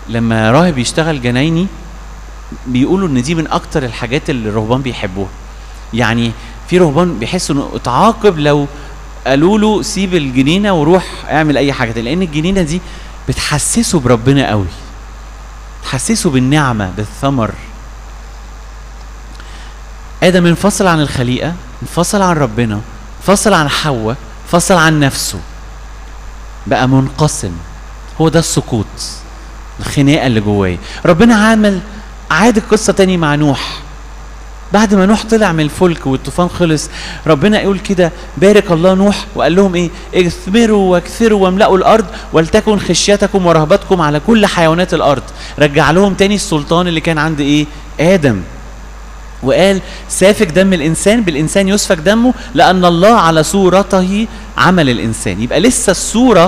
لما راهب يشتغل جنايني بيقولوا ان دي من اكتر الحاجات اللي الرهبان بيحبوها يعني في رهبان بيحسوا انه اتعاقب لو قالوا له سيب الجنينه وروح اعمل اي حاجه لان الجنينه دي بتحسسه بربنا قوي تحسسه بالنعمه بالثمر ادم انفصل عن الخليقه انفصل عن ربنا انفصل عن حواء انفصل عن نفسه بقى منقسم هو ده السقوط الخناقه اللي جواه ربنا عمل عاد القصه تاني مع نوح بعد ما نوح طلع من الفلك والطوفان خلص ربنا يقول كده بارك الله نوح وقال لهم ايه اثمروا واكثروا واملأوا الارض ولتكن خشيتكم ورهبتكم على كل حيوانات الارض رجع لهم تاني السلطان اللي كان عند ايه ادم وقال سافك دم الانسان بالانسان يسفك دمه لان الله على صورته عمل الانسان يبقى لسه الصوره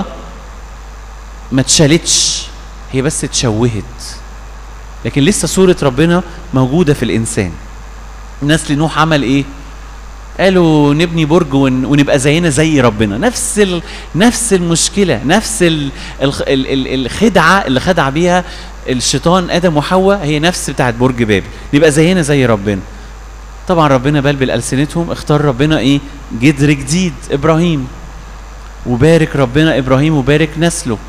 ما اتشالتش هي بس اتشوهت لكن لسه صوره ربنا موجوده في الانسان نسل نوح عمل ايه قالوا نبني برج ون... ونبقى زينا زي ربنا نفس ال... نفس المشكله نفس ال... ال... ال... الخدعه اللي خدع بيها الشيطان ادم وحواء هي نفس بتاعت برج بابل نبقى زينا زي ربنا طبعا ربنا بلبل السنتهم اختار ربنا ايه جدر جديد ابراهيم وبارك ربنا ابراهيم وبارك نسله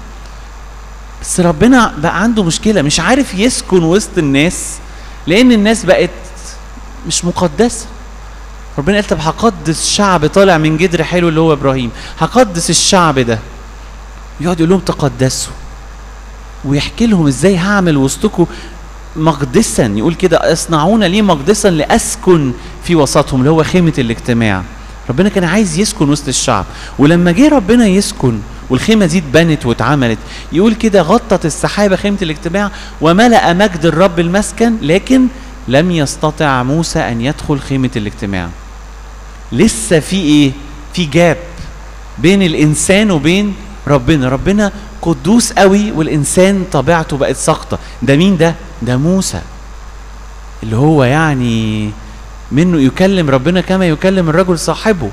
بس ربنا بقى عنده مشكله مش عارف يسكن وسط الناس لان الناس بقت مش مقدسه ربنا قال طب هقدس شعب طالع من جدر حلو اللي هو ابراهيم هقدس الشعب ده يقعد يقول لهم تقدسوا ويحكي لهم ازاي هعمل وسطكم مقدسا يقول كده اصنعون لي مقدسا لاسكن في وسطهم اللي هو خيمه الاجتماع ربنا كان عايز يسكن وسط الشعب ولما جه ربنا يسكن والخيمه دي اتبنت واتعملت يقول كده غطت السحابه خيمه الاجتماع وملا مجد الرب المسكن لكن لم يستطع موسى ان يدخل خيمه الاجتماع لسه في ايه في جاب بين الانسان وبين ربنا ربنا قدوس قوي والانسان طبيعته بقت ساقطه ده مين ده ده موسى اللي هو يعني منه يكلم ربنا كما يكلم الرجل صاحبه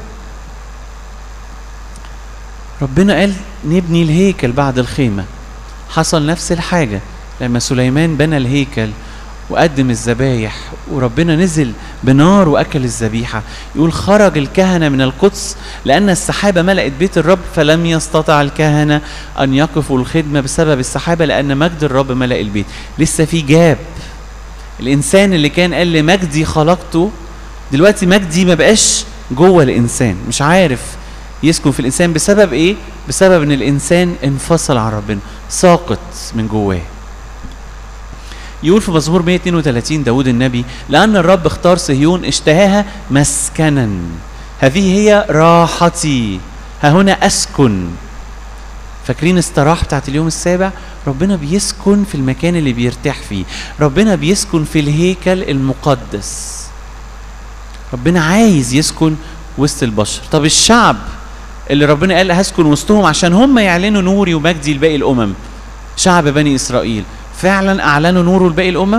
ربنا قال نبني الهيكل بعد الخيمه حصل نفس الحاجه لما سليمان بنى الهيكل وقدم الذبايح وربنا نزل بنار واكل الذبيحه يقول خرج الكهنه من القدس لان السحابه ملأت بيت الرب فلم يستطع الكهنه ان يقفوا الخدمه بسبب السحابه لان مجد الرب ملأ البيت لسه في جاب الانسان اللي كان قال لمجدي خلقته دلوقتي مجدي ما بقاش جوه الانسان مش عارف يسكن في الانسان بسبب ايه بسبب ان الانسان انفصل عن ربنا ساقط من جواه يقول في مزمور 132 داود النبي لأن الرب اختار صهيون اشتهاها مسكنا هذه هي راحتي ها هنا أسكن فاكرين استراح بتاعت اليوم السابع ربنا بيسكن في المكان اللي بيرتاح فيه ربنا بيسكن في الهيكل المقدس ربنا عايز يسكن وسط البشر طب الشعب اللي ربنا قال هسكن وسطهم عشان هم يعلنوا نوري ومجدي لباقي الامم شعب بني اسرائيل فعلا اعلنوا نوره لباقي الامم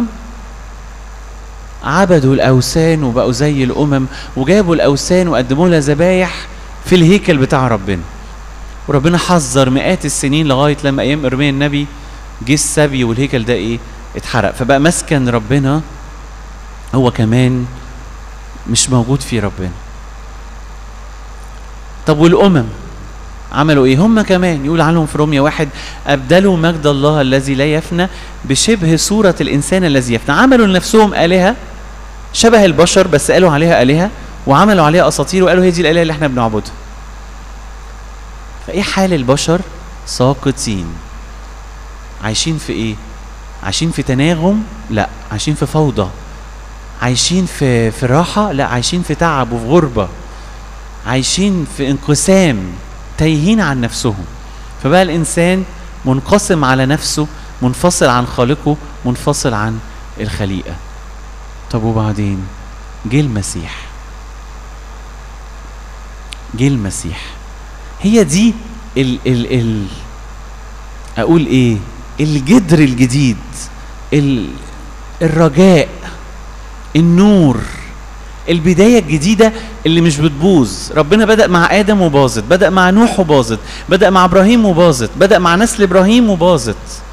عبدوا الاوثان وبقوا زي الامم وجابوا الاوثان وقدموا لها ذبايح في الهيكل بتاع ربنا وربنا حذر مئات السنين لغايه لما ايام ارميا النبي جه السبي والهيكل ده ايه اتحرق فبقى مسكن ربنا هو كمان مش موجود فيه ربنا طب والامم عملوا ايه هم كمان يقول عنهم في روميا واحد ابدلوا مجد الله الذي لا يفنى بشبه صورة الانسان الذي يفنى عملوا لنفسهم آلهة شبه البشر بس قالوا عليها آلهة وعملوا عليها اساطير وقالوا هي دي الآلهة اللي احنا بنعبدها فايه حال البشر ساقطين عايشين في ايه عايشين في تناغم لا عايشين في فوضى عايشين في في راحة لا عايشين في تعب وفي غربة عايشين في انقسام تايهين عن نفسهم فبقى الانسان منقسم على نفسه منفصل عن خالقه منفصل عن الخليقه طب وبعدين جه المسيح جه المسيح هي دي ال ال ال اقول ايه الجدر الجديد ال الرجاء النور البداية الجديدة اللي مش بتبوظ ربنا بدأ مع آدم وباظت بدأ مع نوح وباظت بدأ مع إبراهيم وباظت بدأ مع نسل إبراهيم وباظت